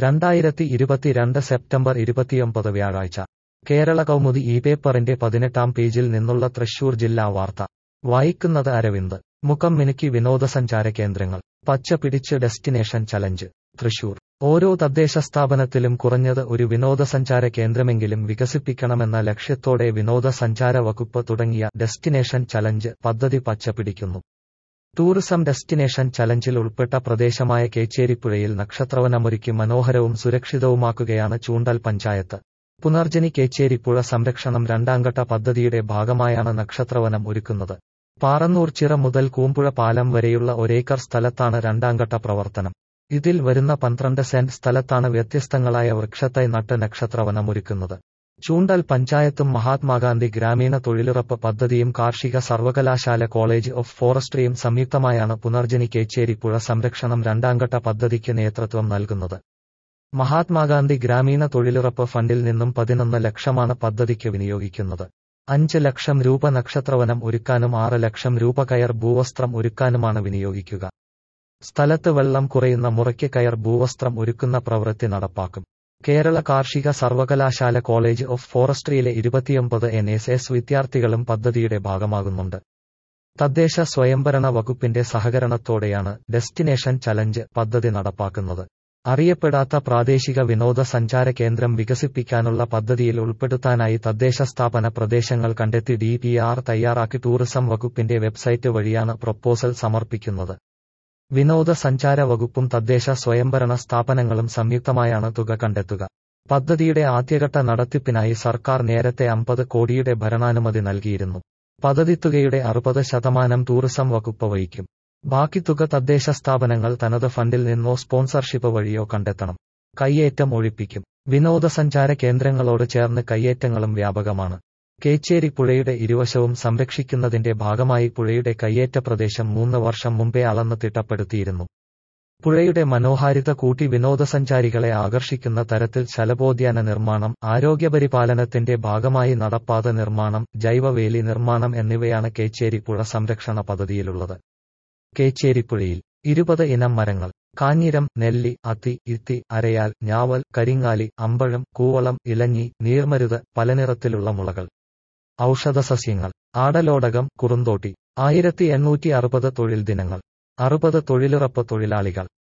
രണ്ടായിരത്തി ഇരുപത്തിരണ്ട് സെപ്റ്റംബർ ഇരുപത്തിയൊമ്പത് വ്യാഴാഴ്ച കേരള കൗമുദി ഈ പേപ്പറിന്റെ പതിനെട്ടാം പേജിൽ നിന്നുള്ള തൃശൂർ ജില്ലാ വാർത്ത വായിക്കുന്നത് അരവിന്ദ് മുഖം മിനുക്കി വിനോദസഞ്ചാര കേന്ദ്രങ്ങൾ പച്ച പിടിച്ച് ഡെസ്റ്റിനേഷൻ ചലഞ്ച് തൃശൂർ ഓരോ തദ്ദേശ സ്ഥാപനത്തിലും കുറഞ്ഞത് ഒരു വിനോദസഞ്ചാര കേന്ദ്രമെങ്കിലും വികസിപ്പിക്കണമെന്ന ലക്ഷ്യത്തോടെ വിനോദസഞ്ചാര വകുപ്പ് തുടങ്ങിയ ഡെസ്റ്റിനേഷൻ ചലഞ്ച് പദ്ധതി പച്ചപിടിക്കുന്നു ടൂറിസം ഡെസ്റ്റിനേഷൻ ചലഞ്ചിൽ ഉൾപ്പെട്ട പ്രദേശമായ കേച്ചേരിപ്പുഴയിൽ നക്ഷത്രവനമൊരുക്കി മനോഹരവും സുരക്ഷിതവുമാക്കുകയാണ് ചൂണ്ടൽ പഞ്ചായത്ത് പുനർജനി കേച്ചേരിപ്പുഴ സംരക്ഷണം രണ്ടാംഘട്ട പദ്ധതിയുടെ ഭാഗമായാണ് നക്ഷത്രവനം ഒരുക്കുന്നത് പാറന്നൂർ ചിറ മുതൽ കൂമ്പുഴ പാലം വരെയുള്ള ഒരേക്കർ സ്ഥലത്താണ് രണ്ടാംഘട്ട പ്രവർത്തനം ഇതിൽ വരുന്ന പന്ത്രണ്ട് സെന്റ് സ്ഥലത്താണ് വ്യത്യസ്തങ്ങളായ വൃക്ഷത്തൈ നട്ട് നക്ഷത്രവനം ഒരുക്കുന്നത് ചൂണ്ടൽ പഞ്ചായത്തും മഹാത്മാഗാന്ധി ഗ്രാമീണ തൊഴിലുറപ്പ് പദ്ധതിയും കാർഷിക സർവകലാശാല കോളേജ് ഓഫ് ഫോറസ്ട്രിയും സംയുക്തമായാണ് പുനർജനി കേച്ചേരിപ്പുഴ സംരക്ഷണം രണ്ടാംഘട്ട പദ്ധതിക്ക് നേതൃത്വം നൽകുന്നത് മഹാത്മാഗാന്ധി ഗ്രാമീണ തൊഴിലുറപ്പ് ഫണ്ടിൽ നിന്നും പതിനൊന്ന് ലക്ഷമാണ് പദ്ധതിക്ക് വിനിയോഗിക്കുന്നത് അഞ്ച് ലക്ഷം രൂപ നക്ഷത്രവനം ഒരുക്കാനും ആറ് ലക്ഷം രൂപ കയർ ഭൂവസ്ത്രം ഒരുക്കാനുമാണ് വിനിയോഗിക്കുക സ്ഥലത്ത് വെള്ളം കുറയുന്ന മുറയ്ക്ക് കയർ ഭൂവസ്ത്രം ഒരുക്കുന്ന പ്രവൃത്തി നടപ്പാക്കും കേരള കാർഷിക സർവകലാശാല കോളേജ് ഓഫ് ഫോറസ്ട്രിയിലെ ഇരുപത്തിയൊമ്പത് എൻ എസ് എസ് വിദ്യാർത്ഥികളും പദ്ധതിയുടെ ഭാഗമാകുന്നുണ്ട് തദ്ദേശ സ്വയംഭരണ വകുപ്പിന്റെ സഹകരണത്തോടെയാണ് ഡെസ്റ്റിനേഷൻ ചലഞ്ച് പദ്ധതി നടപ്പാക്കുന്നത് അറിയപ്പെടാത്ത പ്രാദേശിക വിനോദസഞ്ചാര കേന്ദ്രം വികസിപ്പിക്കാനുള്ള പദ്ധതിയിൽ ഉൾപ്പെടുത്താനായി തദ്ദേശ സ്ഥാപന പ്രദേശങ്ങൾ കണ്ടെത്തി ഡി പി ആർ തയ്യാറാക്കി ടൂറിസം വകുപ്പിന്റെ വെബ്സൈറ്റ് വഴിയാണ് പ്രൊപ്പോസൽ സമർപ്പിക്കുന്നത് വിനോദസഞ്ചാര വകുപ്പും തദ്ദേശ സ്വയംഭരണ സ്ഥാപനങ്ങളും സംയുക്തമായാണ് തുക കണ്ടെത്തുക പദ്ധതിയുടെ ആദ്യഘട്ട നടത്തിപ്പിനായി സർക്കാർ നേരത്തെ അമ്പത് കോടിയുടെ ഭരണാനുമതി നൽകിയിരുന്നു പദ്ധതി തുകയുടെ അറുപത് ശതമാനം ടൂറിസം വകുപ്പ് വഹിക്കും ബാക്കി തുക തദ്ദേശ സ്ഥാപനങ്ങൾ തനത് ഫണ്ടിൽ നിന്നോ സ്പോൺസർഷിപ്പ് വഴിയോ കണ്ടെത്തണം കയ്യേറ്റം ഒഴിപ്പിക്കും വിനോദസഞ്ചാര കേന്ദ്രങ്ങളോട് ചേർന്ന് കയ്യേറ്റങ്ങളും വ്യാപകമാണ് കേച്ചേരി പുഴയുടെ ഇരുവശവും സംരക്ഷിക്കുന്നതിന്റെ ഭാഗമായി പുഴയുടെ കയ്യേറ്റ പ്രദേശം മൂന്ന് വർഷം മുമ്പേ അളന്ന് തിട്ടപ്പെടുത്തിയിരുന്നു പുഴയുടെ മനോഹാരിത കൂട്ടി വിനോദസഞ്ചാരികളെ ആകർഷിക്കുന്ന തരത്തിൽ ശലഭോദ്യാന നിർമ്മാണം ആരോഗ്യപരിപാലനത്തിന്റെ ഭാഗമായി നടപ്പാത നിർമ്മാണം ജൈവവേലി നിർമ്മാണം എന്നിവയാണ് കേച്ചേരി പുഴ സംരക്ഷണ പദ്ധതിയിലുള്ളത് കേച്ചേരിപ്പുഴയിൽ ഇരുപത് ഇനം മരങ്ങൾ കാഞ്ഞിരം നെല്ലി അത്തി ഇത്തി അരയാൽ ഞാവൽ കരിങ്ങാലി അമ്പഴം കൂവളം ഇലഞ്ഞി നീർമരുത് പലനിറത്തിലുള്ള മുളകൾ ഔഷധസസ്യങ്ങൾ ആടലോടകം കുറുന്തോട്ടി ആയിരത്തി എണ്ണൂറ്റി അറുപത് തൊഴിൽ ദിനങ്ങൾ അറുപത് തൊഴിലുറപ്പ് തൊഴിലാളികൾ